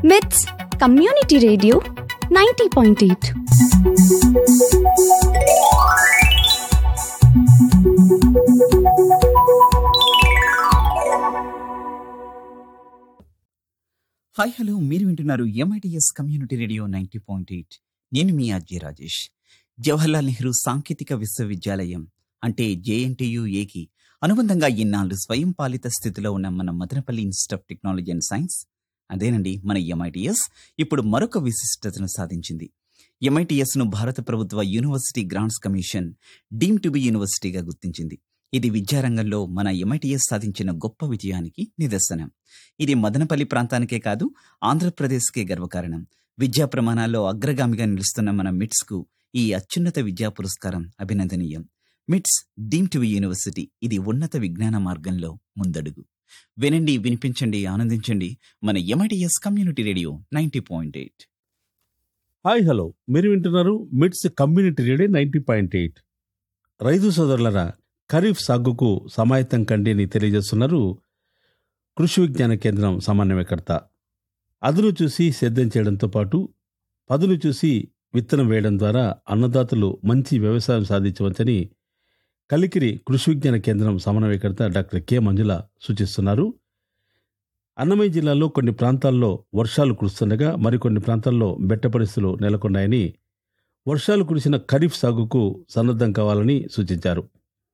మిట్స్ community radio ninety point eight hi hello మీరు వింటున్నారు MITS community radio ninety point eight నేను మీ అజయ్ రాజేష్ జవహర్లాల్ నెహ్రూ సాంకేతిక విశ్వవిద్యాలయం అంటే జేఎన్టీయుఏకి అనుబంధంగా ఇన్నాళ్ళు స్వయం పాలిత స్థితిలో ఉన్న మన Madanapalle institute of technology and science అదేనండి మన ఎంఐటిఎస్ ఇప్పుడు మరొక విశిష్టతను సాధించింది ఎంఐటిఎస్ ను భారత ప్రభుత్వ university grants commission deem to be యూనివర్సిటీగా గుర్తించింది ఇది విద్యారంగంలో మన ఎంఐటిఎస్ సాధించిన గొప్ప విజయానికి నిదర్శనం ఇది మదనపల్లి ప్రాంతానికే కాదు ఆంధ్రప్రదేశ్కే గర్వకారణం విద్యా ప్రమాణాల్లో అగ్రగామిగా నిలుస్తున్న మన మిట్స్ కు ఈ అత్యున్నత విద్యా పురస్కారం అభినందనీయం మిట్స్ డీమ్ టు యూనివర్సిటీ ఇది ఉన్నత విజ్ఞాన మార్గంలో ముందడుగు వినండి వినిపించండి ఆనందించండి మన MITS community radio ninety point eight hi hello మీరు వింటున్నారు MITS community radio ninety point eight రైతు సోదరులరా ఖరీఫ్ సాగుకు సమాయత్తం కండి అని తెలియజేస్తున్నారు కృషి విజ్ఞాన కేంద్రం సమన్వయకర్త అదును చూసి సేద్యం చేయడంతో పాటు పదును చూసి విత్తనం వేయడం ద్వారా అన్నదాతలు మంచి వ్యవసాయం సాధించవచ్చని కలికిరి కృషి విజ్ఞాన కేంద్రం సమన్వయకర్త డాక్టర్ కె మంజుల సూచిస్తున్నారు అన్నమయ్య జిల్లాలో కొన్ని ప్రాంతాల్లో వర్షాలు కురుస్తుండగా మరికొన్ని ప్రాంతాల్లో బెట్ట పరిస్థితులు నెలకొన్నాయని వర్షాలు కురిసిన ఖరీఫ్ సాగుకు సన్నద్ధం కావాలని సూచించారు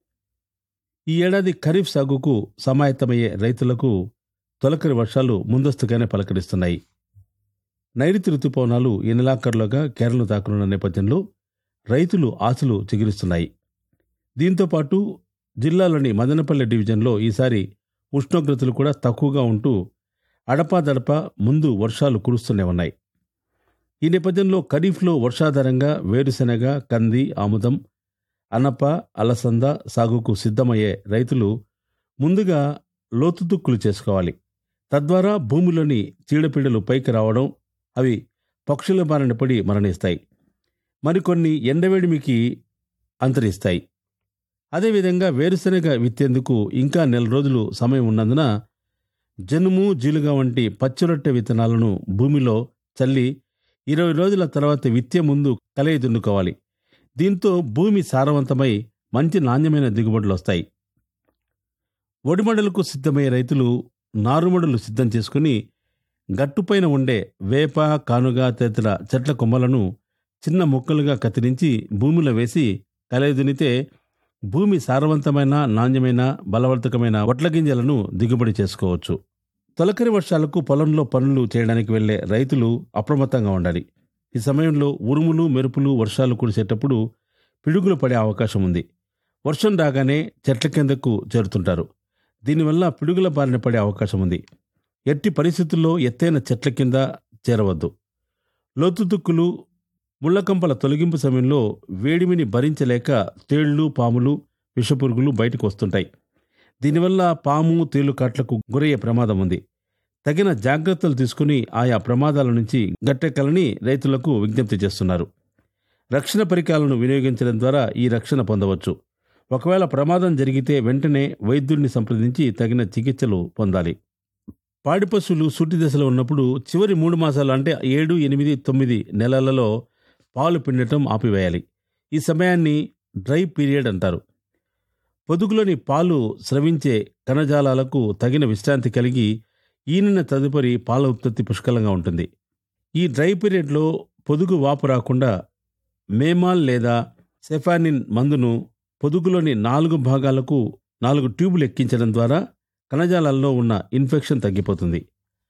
ఈ ఏడాది ఖరీఫ్ సాగుకు సమాయత్తమయ్యే రైతులకు తొలకరి వర్షాలు ముందస్తుగానే పలకరిస్తున్నాయి నైరుతి రుతుపవనాలు ఈ నెలాఖరులోగా కేరళను తాకనున్న నేపథ్యంలో రైతులు ఆశలు చిగురిస్తున్నాయి దీంతో పాటు జిల్లాలోని మదనపల్లె డివిజన్లో ఈసారి ఉష్ణోగ్రతలు కూడా తక్కువగా ఉంటూ అడపాదడపా ముందు వర్షాలు కురుస్తూనే ఉన్నాయి ఈ నేపథ్యంలో ఖరీఫ్లో వర్షాధారంగా వేరుశెనగ కంది ఆముదం అనప అలసంద సాగుకు సిద్ధమయ్యే రైతులు ముందుగా లోతుదుక్కులు చేసుకోవాలి తద్వారా భూమిలోని చీడపీడలు పైకి రావడం అవి పక్షుల బారిన పడి మరణిస్తాయి మరికొన్ని ఎండవేడిమికి అంతరిస్తాయి అదేవిధంగా వేరుశెనగ విత్తేందుకు ఇంకా నెల రోజులు సమయం ఉన్నందున జనుము జీలుగా వంటి పచ్చిరొట్టె విత్తనాలను భూమిలో చల్లి ఇరవై రోజుల తర్వాత విత్తే ముందు కలయి దున్నుకోవాలి దీంతో భూమి సారవంతమై మంచి నాణ్యమైన దిగుబడులు వస్తాయి ఒడిమడలకు సిద్ధమయ్యే రైతులు నారుమడులు సిద్ధం చేసుకుని గట్టుపైన ఉండే వేప కానుగ తదితర చెట్ల కొమ్మలను చిన్న ముక్కలుగా కత్తిరించి భూమిలో వేసి కలయి దున్నితే భూమి సారవంతమైన నాణ్యమైన బలవర్ధకమైన వడ్ల గింజలను దిగుబడి చేసుకోవచ్చు తొలకరి వర్షాలకు పొలంలో పనులు చేయడానికి వెళ్లే రైతులు అప్రమత్తంగా ఉండాలి ఈ సమయంలో ఉరుములు మెరుపులు వర్షాలు కురిసేటప్పుడు పిడుగులు పడే అవకాశం ఉంది వర్షం రాగానే చెట్ల కిందకు చేరుతుంటారు దీనివల్ల పిడుగుల బారిన పడే అవకాశం ఉంది ఎట్టి పరిస్థితుల్లో ఎత్తైన చెట్ల కింద చేరవద్దు లోతుతుక్కులు ముళ్ళకంపల తొలగింపు సమయంలో వేడిమిని భరించలేక తేళ్లు పాములు విషపురుగులు బయటకు వస్తుంటాయి దీనివల్ల పాము తేలు కాట్లకు గురయ్యే ప్రమాదం ఉంది తగిన జాగ్రత్తలు తీసుకుని ఆయా ప్రమాదాల నుంచి గట్టెక్కలని రైతులకు విజ్ఞప్తి చేస్తున్నారు రక్షణ పరికరాలను వినియోగించడం ద్వారా ఈ రక్షణ పొందవచ్చు ఒకవేళ ప్రమాదం జరిగితే వెంటనే వైద్యుడిని సంప్రదించి తగిన చికిత్సలు పొందాలి పాడి పశువులు సూటి దశలో ఉన్నప్పుడు చివరి మూడు మాసాలు అంటే ఏడు ఎనిమిది తొమ్మిది నెలలలో పాలు పిండటం ఆపివేయాలి ఈ సమయాన్ని డ్రై పీరియడ్ అంటారు పొదుగులోని పాలు స్రవించే కణజాలాలకు తగిన విశ్రాంతి కలిగి ఈనిన తదుపరి పాల ఉత్పత్తి పుష్కలంగా ఉంటుంది ఈ డ్రై పీరియడ్లో పొదుగు వాపు రాకుండా మేమాల్ లేదా సెఫానిన్ మందును పొదుగులోని నాలుగు భాగాలకు నాలుగు ట్యూబులు ఎక్కించడం ద్వారా కణజాలాల్లో ఉన్న ఇన్ఫెక్షన్ తగ్గిపోతుంది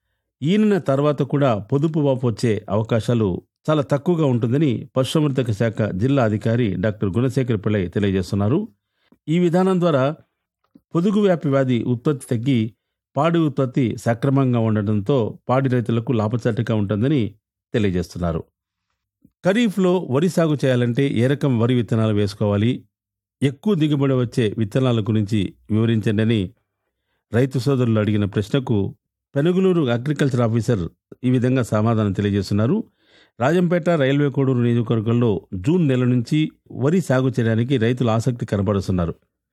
ఈనిన తర్వాత కూడా పొదుపు వాపు వచ్చే అవకాశాలు చాలా తక్కువగా ఉంటుందని పశుసంవర్ధక శాఖ జిల్లా అధికారి డాక్టర్ గుణశేఖర్ పిళ్ళై తెలియజేస్తున్నారు ఈ విధానం ద్వారా పొదుగు వ్యాపి వ్యాధి ఉత్పత్తి తగ్గి పాడి ఉత్పత్తి సక్రమంగా ఉండడంతో పాడి రైతులకు లాభసాటిగా ఉంటుందని తెలియజేస్తున్నారు ఖరీఫ్లో వరి సాగు చేయాలంటే ఏ రకం వరి విత్తనాలు వేసుకోవాలి ఎక్కువ దిగుబడి వచ్చే విత్తనాల గురించి వివరించండి అని రైతు సోదరులు అడిగిన ప్రశ్నకు పెనుగులూరు అగ్రికల్చర్ ఆఫీసర్ ఈ విధంగా సమాధానం తెలియజేస్తున్నారు రాజంపేట రైల్వే కోడూరు నియోజకవర్గంలో జూన్ నెల నుంచి వరి సాగు చేయడానికి రైతులు ఆసక్తి కనబరుస్తున్నారు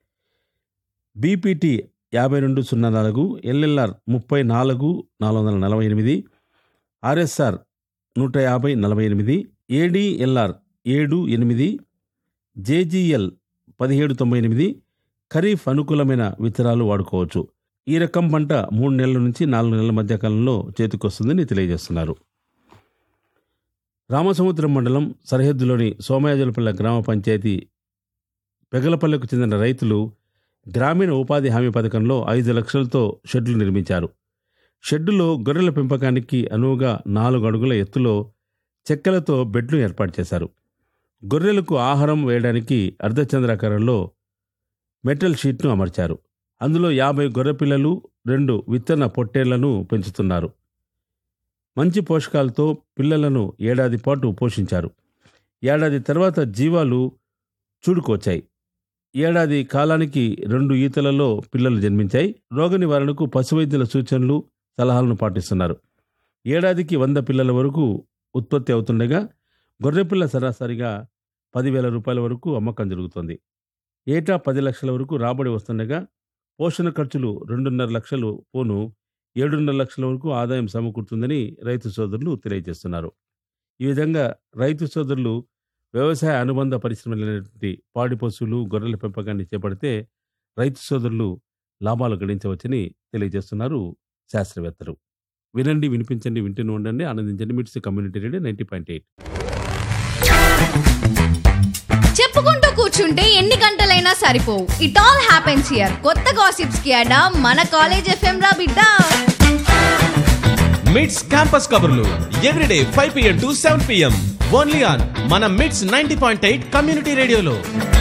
బీపీటీ యాభై రెండు సున్నా నాలుగు ఎల్ఎల్ఆర్ ముప్పై నాలుగు నాలుగు వందల నలభై ఎనిమిది ఆర్ఎస్ఆర్ నూట యాభై నలభై ఎనిమిది ఏడిఎల్ఆర్ ఏడు ఎనిమిది జేజీఎల్ పదిహేడు తొంభై ఎనిమిది ఖరీఫ్ అనుకూలమైన విత్తనాలు వాడుకోవచ్చు ఈ రకం పంట మూడు నెలల నుంచి నాలుగు నెలల మధ్య కాలంలో చేతికొస్తుందని తెలియజేస్తున్నారు రామసముద్రం మండలం సరిహద్దులోని సోమయాజులపల్లె గ్రామ పంచాయతీ పెగలపల్లెకు చెందిన రైతులు గ్రామీణ ఉపాధి హామీ పథకంలో ఐదు లక్షలతో షెడ్లు నిర్మించారు షెడ్డులో గొర్రెల పెంపకానికి అనువుగా నాలుగు అడుగుల ఎత్తులో చెక్కలతో బెడ్లు ఏర్పాటు చేశారు గొర్రెలకు ఆహారం వేయడానికి అర్ధచంద్రాకారంలో మెటల్ షీట్ను అమర్చారు అందులో యాభై గొర్రెపిల్లలు రెండు విత్తన పొట్టేళ్లను పెంచుతున్నారు మంచి పోషకాలతో పిల్లలను ఏడాది పాటు పోషించారు ఏడాది తర్వాత జీవాలు చూడుకొచ్చాయి ఏడాది కాలానికి రెండు ఈతలలో పిల్లలు జన్మించాయి రోగ నివారణకు పశువైద్యుల సూచనలు సలహాలను పాటిస్తున్నారు ఏడాదికి వంద పిల్లల వరకు ఉత్పత్తి అవుతుండగా గొర్రెపిల్ల సరాసరిగా పదివేల రూపాయల వరకు అమ్మకం జరుగుతుంది ఏటా పది లక్షల వరకు రాబడి వస్తుండగా పోషణ ఖర్చులు రెండున్నర లక్షలు పోను ఏడున్నర లక్షల వరకు ఆదాయం సమకూరుతుందని రైతు సోదరులు తెలియజేస్తున్నారు ఈ విధంగా రైతు సోదరులు వ్యవసాయ అనుబంధ పరిశ్రమలైనటువంటి పాడి పశువులు గొర్రెల పెంపకాన్ని చేపడితే రైతు సోదరులు లాభాలు గడించవచ్చని తెలియజేస్తున్నారు శాస్త్రవేత్తలు వినండి వినిపించండి వింటూనే ఉండండి ఆనందించండి MITS community radio ninety point eight చెప్పుకుంటూ కూర్చుంటే ఎన్ని గంటలైనా సరిపోవు ఇట్ ఆల్ హ్యాపెన్స్ హియర్ కొత్త గాసిప్స్ కి అడా మన కాలేజ్ ఎఫ్ఎం రా బిడ్డ మిడ్స్ క్యాంపస్ కబుర్లు everyday five PM to seven PM only on మన MITS ninety point eight community రేడియోలో